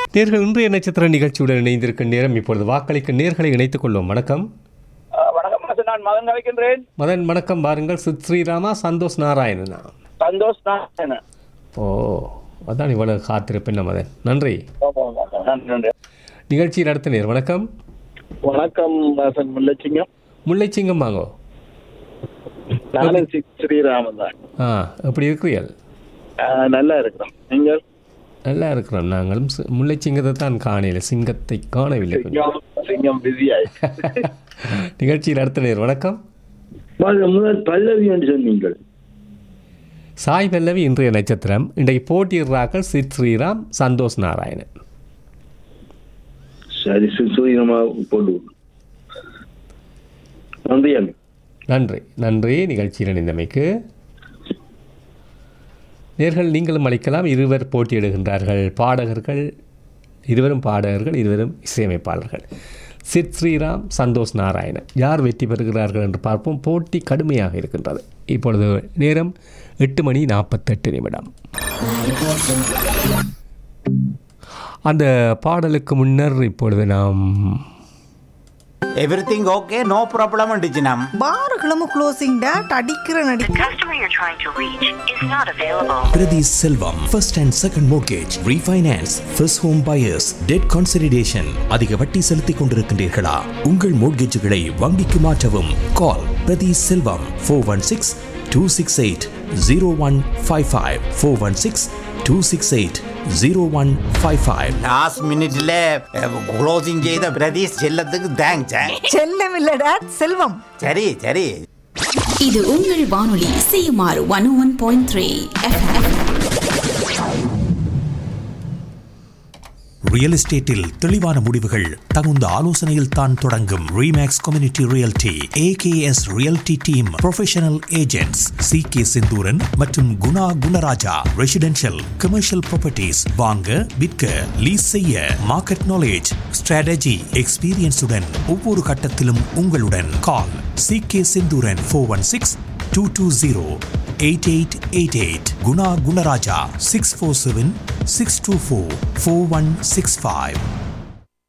நேர்கள் இன்றைய நட்சத்திர நிகழ்ச்சியுடன் இணைந்திருக்கும் நேரம் இப்பொழுது வாக்களிக்க நேர்களை இணைத்துக் கொள்வோம் வணக்கம் அஹ் வணக்கம் மாஸ்டர் நான் மகன் கலைக்கின்றேன் மதன் வணக்கம் பாருங்கள் சித் ஸ்ரீராமா சந்தோஷ் நாராயணனா சந்தோஷ் நான் ஓ அதான் இவ்வளவு காத்திருப்பேன் மதன் நன்றி நன்றி நன்றி நிகழ்ச்சியில் அடுத்த நேர் வணக்கம் வணக்கம் வாசன் முல்லச்சிங்கம் முல்லைச்சிங்கம் வாங்கோ நானும் சி- ஸ்ரீராமன் தான் ஆ எப்படி இருக்கிறீர்கள் அஹ் நல்லா இருக்கிறோம் நீங்கள் நல்லா இருக்கிறோம் நாங்களும் சி- முல்லைச்சிங்கத்தை தான் காணையில் சிங்கத்தை காணவில்லை கொஞ்சம் சிங்கம் சிங்கம் பிஸியாய் நிகழ்ச்சியில் அடுத்த நேர் வணக்கம் முதல் பல்லவி என்று சொன்னீங்கள் சாய் பல்லவி இன்றைய நட்சத்திரம் இன்றைக்கு போட்டியிடுறாக்கள் சித் ஸ்ரீராம் சந்தோஷ் நாராயணன் சரி சுசூரியமா போட்டு நன்றி அண்ணா நன்றி நன்றி நிகழ்ச்சியில் இணைந்தமைக்கு நேர்கள் நீங்களும் அளிக்கலாம் இருவர் போட்டியிடுகின்றார்கள் பாடகர்கள் இருவரும் பாடகர்கள் இருவரும் இசையமைப்பாளர்கள் சித் ஸ்ரீராம் சந்தோஷ் நாராயணன் யார் வெற்றி பெறுகிறார்கள் என்று பார்ப்போம் போட்டி கடுமையாக இருக்கின்றது இப்பொழுது நேரம் எட்டு மணி நாற்பத்தெட்டு நிமிடம் அந்த பாடலுக்கு முன்னர் இப்பொழுது நாம் எவ்ரிதிங் ஓகே நோ ப்ராப்ளம் டிஜினம் பாருகளும் க்ளோசிங் டேட் அடிக்கிற நடி The customer you're trying to reach is not available. Pradhi Selvam, first and second mortgage, refinance, first home buyers, debt consolidation. அதிக வட்டி செலுத்திக் கொண்டிருக்கின்றீர்களா உங்கள் மோட்கேஜுகளை வங்கிக்கு மாற்றவும் call Prathi Selvam four one six two six eight zero one five five four one six two six eight zero one five five last மினிட்ல closing செய்த பிரதீஷ் செல்லத்துக்கு thanks செல்லம் இல்ல டேட் செல்வம் சரி சரி இது உங்கள் வானொலி CMR one one point three real எஸ்டேட்டில் தெளிவான முடிவுகள் தகுந்த ஆலோசனையில் தான் தொடங்கும் Remax community realty AKS realty team professional agents C K Senthooran மற்றும் Guna Gunaraja residential commercial properties வாங்க விற்க லீஸ் செய்ய மார்க்கெட் நாலேஜ் ஸ்ட்ராட்டஜி எக்ஸ்பீரியன்ஸுடன் ஒவ்வொரு கட்டத்திலும் உங்களுடன் call C K Senthooran four one six two two zero eight eight eight eight Guna Gunarajah six four seven six two four four one six five